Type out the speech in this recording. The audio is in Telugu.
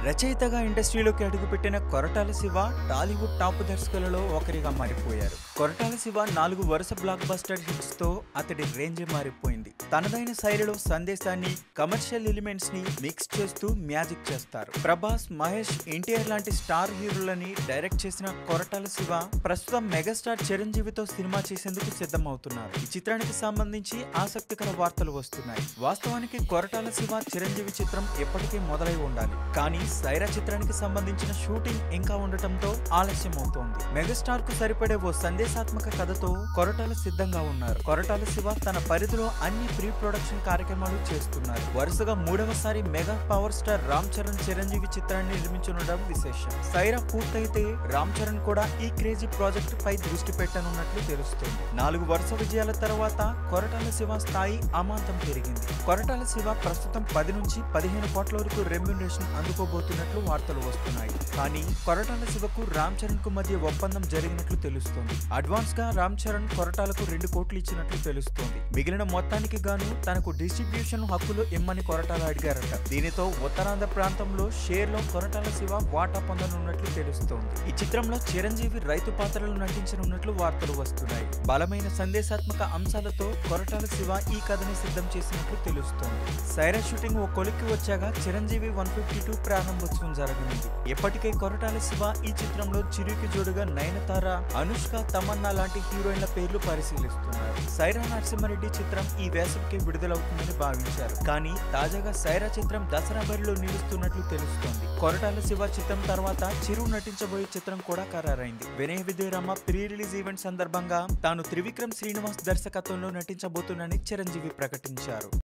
రచయితగా ఇండస్ట్రీలోకి అడుగుపెట్టిన కొరటాల శివ టాలీవుడ్ టాప్ దర్శకులలో ఒకరిగా మారిపోయారు కొరటాల శివ నాలుగు వరుస బ్లాక్ బస్టర్ హిట్స్ తో అతడి రేంజ్ మారిపోయింది తనదైన శైలిలో సందేశాన్ని కమర్షియల్ ఎలిమెంట్స్ ని మిక్స్ చేస్తూ మ్యాజిక్ చేస్తారు ప్రభాస్ మహేష్ ఎన్టీఆర్ లాంటి స్టార్ హీరోలని డైరెక్ట్ చేసిన కొరటాల శివ ప్రస్తుతం మెగాస్టార్ చిరంజీవితో సినిమా చేసేందుకు సిద్ధమవుతున్నారు ఈ చిత్రానికి సంబంధించి ఆసక్తికర వార్తలు వస్తున్నాయి వాస్తవానికి కొరటాల శివ చిరంజీవి చిత్రం ఎప్పటికే మొదలై ఉండాలి కానీ సైరా చిత్రానికి సంబంధించిన షూటింగ్ ఇంకా ఉండటంతో ఆలస్యం అవుతోంది మెగాస్టార్ కు సరిపడే ఓ సందేశాత్మక కథతో కొరటాల సిద్ధంగా ఉన్నారు కొరటాల శివ తన పరిధిలో అన్ని ప్రీ ప్రొడక్షన్ కార్యక్రమాలు చేస్తున్నారు వరుసగా మూడవసారి mega power star Ram Charan Chiranjeevi చిత్రాన్ని నిర్మించనుండడం విశేషం సైరా పూర్తయితే రామ్ చరణ్ కూడా ఈ క్రేజీ ప్రాజెక్ట్ పై దృష్టి పెట్టనున్నట్లు తెలుస్తుంది నాలుగు వరుస విజయాల తర్వాత కొరటాల శివ స్థాయి అమాంతం పెరిగింది కొరటాల శివ ప్రస్తుతం పది నుంచి పదిహేను కోట్ల వరకు రెమ్యునరేషన్ అందుకోబోతున్నట్లు వార్తలు వస్తున్నాయి కానీ కొరటాల శివకు రామ్ చరణ్ కు మధ్య ఒప్పందం జరిగినట్లు తెలుస్తోంది అడ్వాన్స్ గా రామ్ చరణ్ కొరటాలకు రెండు కోట్లు ఇచ్చినట్లు తెలుస్తోంది మిగిలిన మొత్తానికి గాను తనకు డిస్ట్రిబ్యూషన్ హక్కులు ఇమ్మని కొరటాల అడిగారట దీనితో ఉత్తరాంధ్ర ప్రాంతంలో షేర్ లో కొరటాల శివ వాటా పొందనున్నట్లు తెలుస్తోంది ఈ చిత్రంలో చిరంజీవి రైతు పాత్రలు నటించనున్నట్లు వార్తలు వస్తున్నాయి బలమైన సందేశాత్మక అంశాలతో కొరటాల శివ ఈ కథని సిద్ధం చేసినట్లు తెలుస్తోంది సైరా షూటింగ్ ఓ కొలిక్కి వచ్చాక చిరంజీవి వన్ ఫిఫ్టీ టూ ప్రారంభోత్సవం జరగనుంది ఇప్పటికే కొరటాల శివ ఈ చిత్రంలో చిరుకి జోడుగా నయనతార అనుష్క తమన్నా లాంటి హీరోయిన్ల పేర్లు పరిశీలిస్తున్నారు సైరా నరసింహారెడ్డి చిత్రం ఈ వేసవికి విడుదలవుతుందని భావించారు కానీ తాజాగా సైరా చిత్రం దసరా బరిలో నిలుస్తున్నట్లు తెలుస్తోంది కొరటాల శివ చిత్రం తర్వాత చిరు నటించబోయే చిత్రం కూడా ఖరారైంది వినయ విజయరామ ప్రీ రిలీజ్ ఈవెంట్ సందర్భంగా తాను త్రివిక్రమ్ శ్రీనివాస్ దర్శకత్వంలో నటించబోతున్నానని చిరంజీవి ప్రకటించారు